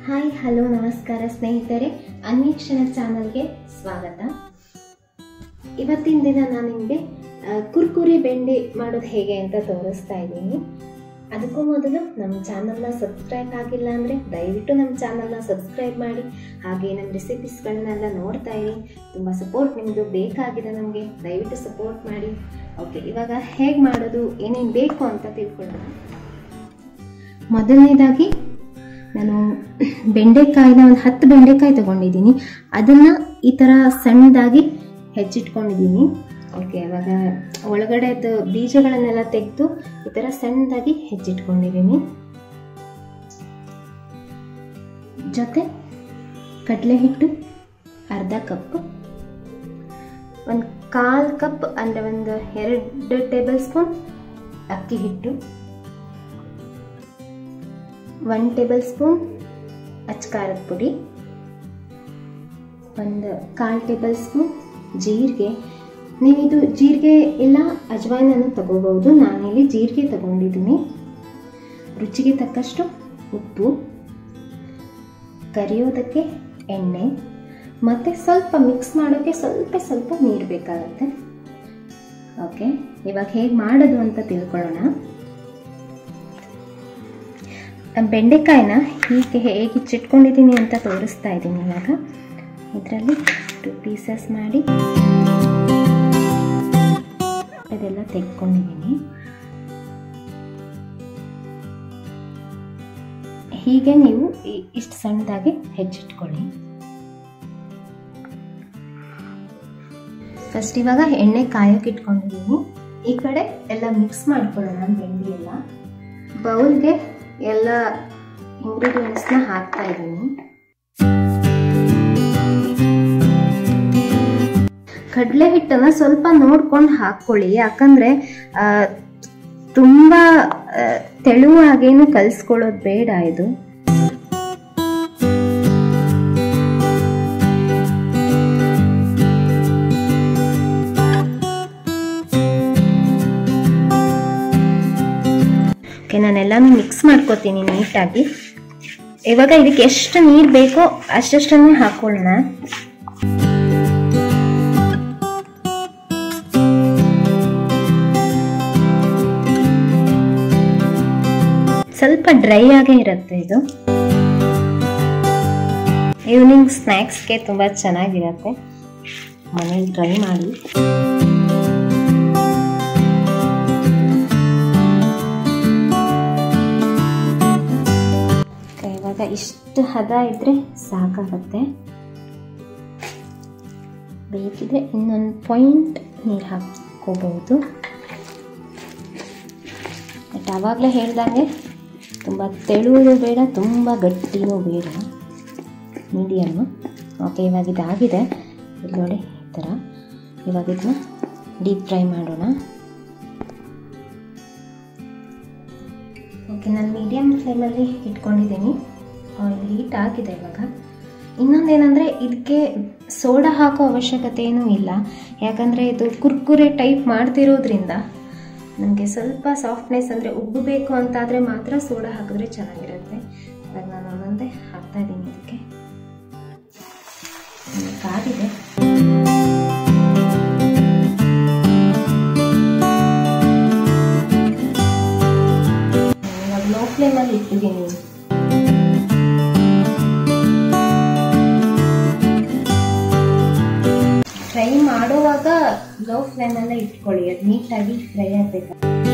hi hello ನಮಸ್ಕಾರ ಸ್ನೇಹಿತರೆ ಅನ್ವೇಷಣ ಚಾನಲ್ಗೆ ಸ್ವಾಗತ ಇವತ್ತಿನ ದಿನ ನಾನು ನಿಮಗೆ ಕುರ್ಕುರಿ ಬೆಂಡಿ ಮಾಡೋದು ಹೇಗೆ ಅಂತ ತೋರಿಸ್ತಾ ಇದ್ದೀನಿ ಅದಕ್ಕೂ ಮೊದಲು ನಮ್ಮ ಚಾನಲ್ನ ಸಬ್ಸ್ಕ್ರೈಬ್ ಆಗಿಲ್ಲ ಅಂದರೆ ದಯವಿಟ್ಟು ನಮ್ಮ ಚಾನಲ್ನ ಸಬ್ಸ್ಕ್ರೈಬ್ ಮಾಡಿ ಹಾಗೆ ನಮ್ಮ ರೆಸಿಪೀಸ್ಗಳನ್ನೆಲ್ಲ ನೋಡ್ತಾ ಇರಿ ತುಂಬ ಸಪೋರ್ಟ್ ನಿಮ್ಮದು ಬೇಕಾಗಿದೆ ನಮಗೆ ದಯವಿಟ್ಟು ಸಪೋರ್ಟ್ ಮಾಡಿ ಓಕೆ ಇವಾಗ ಹೇಗೆ ಮಾಡೋದು ಏನೇನು ಬೇಕು ಅಂತ ತಿಳ್ಕೊಳ್ಳೋಣ ಮೊದಲನೇದಾಗಿ ನಾನು ಬೆಂಡೆಕಾಯಿನ ಒಂದು ಹತ್ತು ಬೆಂಡೆಕಾಯಿ ತಗೊಂಡಿದ್ದೀನಿ ಅದನ್ನು ಈ ಥರ ಸಣ್ಣದಾಗಿ ಹೆಚ್ಚಿಟ್ಕೊಂಡಿದ್ದೀನಿ ಓಕೆ ಇವಾಗ ಒಳಗಡೆದು ಬೀಜಗಳನ್ನೆಲ್ಲ ತೆಗೆದು ಈ ಥರ ಸಣ್ಣದಾಗಿ ಹೆಚ್ಚಿಟ್ಕೊಂಡಿದ್ದೀನಿ ಜೊತೆ ಕಡಲೆ ಹಿಟ್ಟು ಅರ್ಧ ಕಪ್ ಒಂದು ಕಾಲು ಕಪ್ ಅಂದರೆ ಒಂದು ಎರಡು ಟೇಬಲ್ ಸ್ಪೂನ್ ಅಕ್ಕಿ ಹಿಟ್ಟು ಒನ್ ಟೇಬಲ್ ಸ್ಪೂನ್ ಅಚ್ಕಾರದ ಪುಡಿ ಒಂದು ಕಾಲು ಟೇಬಲ್ ಸ್ಪೂನ್ ಜೀರಿಗೆ ನೀವಿದು ಜೀರಿಗೆ ಇಲ್ಲ ಅಜ್ವಾಯಿನನ್ನು ತಗೋಬಹುದು ನಾನಿಲ್ಲಿ ಜೀರಿಗೆ ತಗೊಂಡಿದ್ದೀನಿ ರುಚಿಗೆ ತಕ್ಕಷ್ಟು ಉಪ್ಪು ಕರಿಯೋದಕ್ಕೆ ಎಣ್ಣೆ ಮತ್ತು ಸ್ವಲ್ಪ ಮಿಕ್ಸ್ ಮಾಡೋಕ್ಕೆ ಸ್ವಲ್ಪ ಸ್ವಲ್ಪ ನೀರು ಬೇಕಾಗುತ್ತೆ ಓಕೆ ಇವಾಗ ಹೇಗೆ ಮಾಡೋದು ಅಂತ ತಿಳ್ಕೊಳ್ಳೋಣ ಬೆಂಡೆಕಾಯಿನ ಹೀಗೆ ಹೇಗೆ ಹೆಚ್ಚಿಟ್ಕೊಂಡಿದ್ದೀನಿ ಅಂತ ತೋರಿಸ್ತಾ ಇದ್ದೀನಿ ಇವಾಗ ಇದರಲ್ಲಿ ಟು ಪೀಸಸ್ ಮಾಡಿ ಅದೆಲ್ಲ ತೆಗೆದುಕೊಂಡಿದ್ದೀನಿ ಹೀಗೆ ನೀವು ಇಷ್ಟು ಸಣ್ಣದಾಗಿ ಹೆಚ್ಚಿಟ್ಕೊಳ್ಳಿ ಫಸ್ಟ್ ಇವಾಗ ಎಣ್ಣೆ ಕಾಯೋಕೆ ಇಟ್ಕೊಂಡಿದ್ದೀನಿ ಈ ಕಡೆ ಎಲ್ಲ ಮಿಕ್ಸ್ ಮಾಡ್ಕೊಳ್ಳೋಣ ಬೆಂಡಿ ಎಲ್ಲ ಬೌಲ್ಗೆ ಎಲ್ಲ ಇಂಗ್ರೀಡಿಯೆಂಟ್ಸ್ನ ಹಾಕ್ತಾ ಇದ್ದೀನಿ ಕಡಲೆ ಹಿಟ್ಟನ್ನ ಸ್ವಲ್ಪ ನೋಡ್ಕೊಂಡು ಹಾಕ್ಕೊಳ್ಳಿ ಯಾಕಂದ್ರೆ ತುಂಬ ತೆಳುವಾಗೇನು ಕಲಿಸ್ಕೊಳ್ಳೋದು ಬೇಡ ಇದು ಓಕೆ ನಾನೆಲ್ಲನೂ ಮಿಕ್ಸ್ ಮಾಡ್ಕೋತೀನಿ ನೀಟಾಗಿ ಇವಾಗ ಇದಕ್ಕೆ ಎಷ್ಟು ನೀರು ಬೇಕೋ ಅಷ್ಟಷ್ಟನ್ನೇ ಹಾಕೊಳ್ಳೋಣ ಸ್ವಲ್ಪ ಡ್ರೈ ಆಗೇ ಇರುತ್ತೆ ಇದು ಈವ್ನಿಂಗ್ ಸ್ನ್ಯಾಕ್ಸ್ಗೆ ತುಂಬ ಚೆನ್ನಾಗಿರುತ್ತೆ ಮನೇಲಿ ಟ್ರೈ ಮಾಡಿ ಇವಾಗ ಇಷ್ಟು ಹದ ಇದ್ರೆ ಸಾಕಾಗುತ್ತೆ ಬೇಕಿದ್ರೆ ಇನ್ನೊಂದು ಪಾಯಿಂಟ್ ನೀರು ಹಾಕೋಬಹುದು ಬಟ್ ಆವಾಗಲೇ ಹೇಳ್ದಂಗೆ ತುಂಬ ತೆಳುವುದು ಬೇಡ ತುಂಬ ಗಟ್ಟಿನೂ ಬೇಡ ಮೀಡಿಯಮ್ಮು ಓಕೆ ಇವಾಗ ಇದಾಗಿದೆ ಇಲ್ಲಿ ನೋಡಿ ಈ ಥರ ಇವಾಗ ಇದನ್ನ ಡೀಪ್ ಫ್ರೈ ಮಾಡೋಣ ಓಕೆ ನಾನು ಮೀಡಿಯಮ್ ಫ್ಲೇಮಲ್ಲಿ ಇಟ್ಕೊಂಡಿದ್ದೀನಿ ಆಯಿಲ್ ಹೀಟ್ ಆಗಿದೆ ಇವಾಗ ಇನ್ನೊಂದೇನೆಂದರೆ ಇದಕ್ಕೆ ಸೋಡಾ ಹಾಕೋ ಅವಶ್ಯಕತೆ ಏನೂ ಇಲ್ಲ ಯಾಕಂದರೆ ಇದು ಕುರ್ಕುರೆ ಟೈಪ್ ಮಾಡ್ತಿರೋದ್ರಿಂದ ನಮಗೆ ಸ್ವಲ್ಪ ಸಾಫ್ಟ್ನೆಸ್ ಅಂದರೆ ಉಬ್ಬಬೇಕು ಅಂತಾದರೆ ಮಾತ್ರ ಸೋಡಾ ಹಾಕಿದ್ರೆ ಚೆನ್ನಾಗಿರುತ್ತೆ ಇವಾಗ ನಾನು ಒಂದೊಂದೇ ಹಾಕ್ತಾ ಇದ್ದೀನಿ ಇದಕ್ಕೆ ಕಾದಿದೆ ಇವಾಗ ಲೋ ಫ್ಲೇಮಲ್ಲಿ ಇಟ್ಟಿದ್ದೀನಿ ಫ್ರೈ ಮಾಡುವಾಗ ಲೋ ಫ್ಲೇಮಲ್ಲೇ ಇಟ್ಕೊಳ್ಳಿ ಅದು ನೀಟಾಗಿ ಫ್ರೈ ಆಗಬೇಕು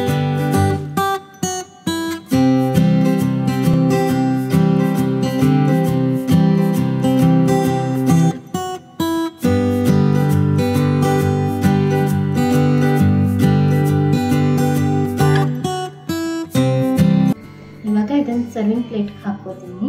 ಇವಾಗ ಇದನ್ನು ಸರ್ವಿಂಗ್ ಪ್ಲೇಟ್ಗೆ ಹಾಕೋತೀನಿ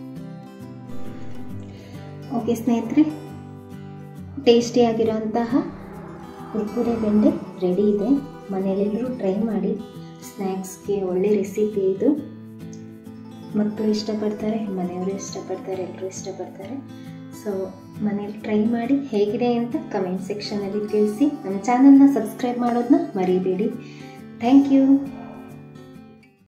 ಓಕೆ ಸ್ನೇಹಿತರೆ ಟೇಸ್ಟಿಯಾಗಿರೋಂತಹ ಕುರ್ಕುರೆ ಬೆಂಡೆ ರೆಡಿ ಇದೆ ಮನೆಯಲ್ಲೆಲ್ಲರೂ ಟ್ರೈ ಮಾಡಿ ಸ್ನ್ಯಾಕ್ಸ್ಗೆ ಒಳ್ಳೆ ರೆಸಿಪಿ ಇದು ಮಕ್ಕಳು ಇಷ್ಟಪಡ್ತಾರೆ ಮನೆಯವರು ಇಷ್ಟಪಡ್ತಾರೆ ಎಲ್ಲರೂ ಇಷ್ಟಪಡ್ತಾರೆ ಸೊ ಮನೇಲಿ ಟ್ರೈ ಮಾಡಿ ಹೇಗಿದೆ ಅಂತ ಕಮೆಂಟ್ ಸೆಕ್ಷನಲ್ಲಿ ತಿಳಿಸಿ ನಮ್ಮ ಚಾನಲ್ನ ಸಬ್ಸ್ಕ್ರೈಬ್ ಮಾಡೋದನ್ನ ಮರಿಬೇಡಿ ಥ್ಯಾಂಕ್ ಯು